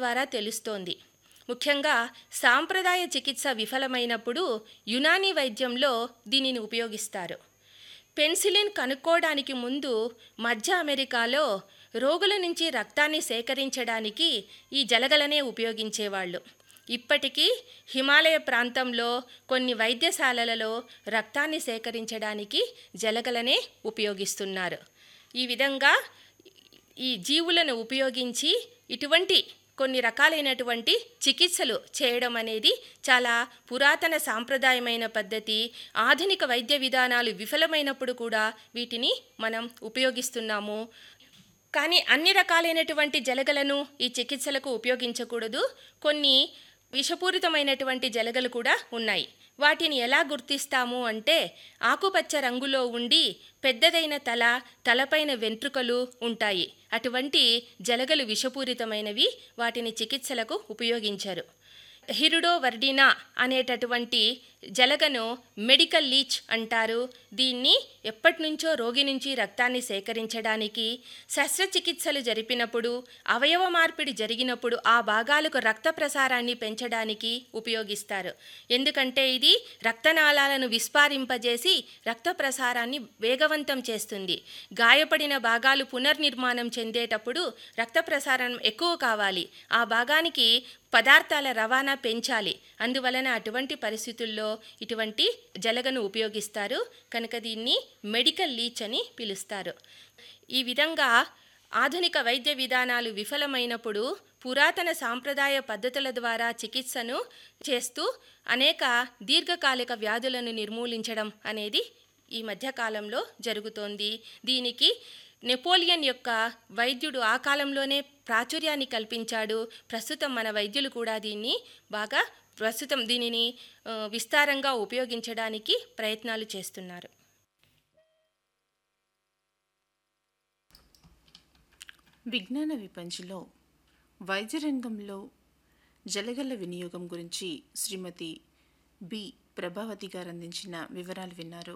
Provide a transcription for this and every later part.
ద్వారా తెలుస్తోంది ముఖ్యంగా సాంప్రదాయ చికిత్స విఫలమైనప్పుడు యునానీ వైద్యంలో దీనిని ఉపయోగిస్తారు పెన్సిలిన్ కనుక్కోవడానికి ముందు మధ్య అమెరికాలో రోగుల నుంచి రక్తాన్ని సేకరించడానికి ఈ జలగలనే ఉపయోగించేవాళ్ళు ఇప్పటికీ హిమాలయ ప్రాంతంలో కొన్ని వైద్యశాలలలో రక్తాన్ని సేకరించడానికి జలగలనే ఉపయోగిస్తున్నారు ఈ విధంగా ఈ జీవులను ఉపయోగించి ఇటువంటి కొన్ని రకాలైనటువంటి చికిత్సలు చేయడం అనేది చాలా పురాతన సాంప్రదాయమైన పద్ధతి ఆధునిక వైద్య విధానాలు విఫలమైనప్పుడు కూడా వీటిని మనం ఉపయోగిస్తున్నాము కానీ అన్ని రకాలైనటువంటి జలగలను ఈ చికిత్సలకు ఉపయోగించకూడదు కొన్ని విషపూరితమైనటువంటి జలగలు కూడా ఉన్నాయి వాటిని ఎలా గుర్తిస్తాము అంటే ఆకుపచ్చ రంగులో ఉండి పెద్దదైన తల తలపైన వెంట్రుకలు ఉంటాయి అటువంటి జలగలు విషపూరితమైనవి వాటిని చికిత్సలకు ఉపయోగించరు హిరుడో వర్డినా అనేటటువంటి జలగను మెడికల్ లీచ్ అంటారు దీన్ని ఎప్పటి నుంచో రోగి నుంచి రక్తాన్ని సేకరించడానికి శస్త్రచికిత్సలు జరిపినప్పుడు అవయవ మార్పిడి జరిగినప్పుడు ఆ భాగాలకు రక్త ప్రసారాన్ని పెంచడానికి ఉపయోగిస్తారు ఎందుకంటే ఇది రక్తనాళాలను విస్పారింపజేసి రక్త ప్రసారాన్ని వేగవంతం చేస్తుంది గాయపడిన భాగాలు పునర్నిర్మాణం చెందేటప్పుడు రక్త ప్రసారం ఎక్కువ కావాలి ఆ భాగానికి పదార్థాల రవాణా పెంచాలి అందువలన అటువంటి పరిస్థితుల్లో ఇటువంటి జలగను ఉపయోగిస్తారు కనుక దీన్ని మెడికల్ లీచ్ అని పిలుస్తారు ఈ విధంగా ఆధునిక వైద్య విధానాలు విఫలమైనప్పుడు పురాతన సాంప్రదాయ పద్ధతుల ద్వారా చికిత్సను చేస్తూ అనేక దీర్ఘకాలిక వ్యాధులను నిర్మూలించడం అనేది ఈ మధ్యకాలంలో జరుగుతోంది దీనికి నెపోలియన్ యొక్క వైద్యుడు ఆ కాలంలోనే ప్రాచుర్యాన్ని కల్పించాడు ప్రస్తుతం మన వైద్యులు కూడా దీన్ని బాగా ప్రస్తుతం దీనిని ఆ, విస్తారంగా ఉపయోగించడానికి ప్రయత్నాలు చేస్తున్నారు విజ్ఞాన విపంచిలో వైద్య రంగంలో జలగల వినియోగం గురించి శ్రీమతి బి ప్రభావతి గారు అందించిన వివరాలు విన్నారు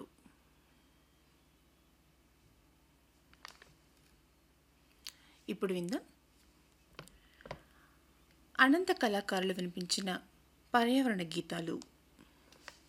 ఇప్పుడు విందాం అనంత కళాకారులు వినిపించిన పర్యావరణ గీతాలు